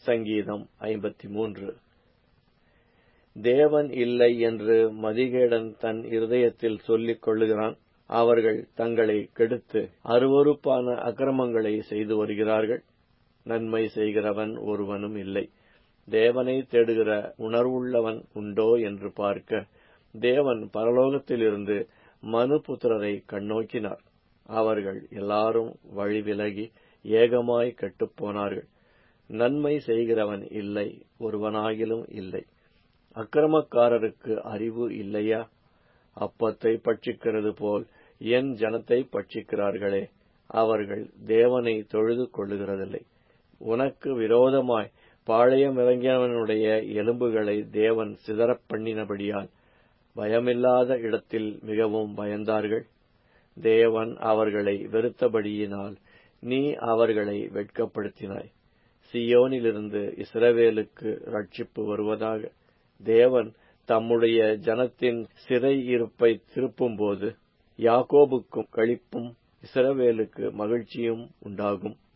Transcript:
சங்கீதம் ஐம்பத்தி மூன்று தேவன் இல்லை என்று மதிகேடன் தன் இருதயத்தில் சொல்லிக் கொள்ளுகிறான் அவர்கள் தங்களை கெடுத்து அருவருப்பான அக்கிரமங்களை செய்து வருகிறார்கள் நன்மை செய்கிறவன் ஒருவனும் இல்லை தேவனை தேடுகிற உணர்வுள்ளவன் உண்டோ என்று பார்க்க தேவன் பரலோகத்திலிருந்து மனுபுத்திரரை கண்ணோக்கினார் அவர்கள் எல்லாரும் வழிவிலகி ஏகமாய் கெட்டுப்போனார்கள் நன்மை செய்கிறவன் இல்லை ஒருவனாகிலும் இல்லை அக்கிரமக்காரருக்கு அறிவு இல்லையா அப்பத்தை பட்சிக்கிறது போல் என் ஜனத்தை பட்சிக்கிறார்களே அவர்கள் தேவனை தொழுது கொள்ளுகிறதில்லை உனக்கு விரோதமாய் பாளையம் இறங்கியவனுடைய எலும்புகளை தேவன் சிதறப் பண்ணினபடியால் பயமில்லாத இடத்தில் மிகவும் பயந்தார்கள் தேவன் அவர்களை வெறுத்தபடியினால் நீ அவர்களை வெட்கப்படுத்தினாய் சியோனிலிருந்து இஸ்ரவேலுக்கு ரட்சிப்பு வருவதாக தேவன் தம்முடைய ஜனத்தின் சிறை இருப்பை திருப்பும்போது யாக்கோபுக்கும் களிப்பும் இஸ்ரவேலுக்கு மகிழ்ச்சியும் உண்டாகும்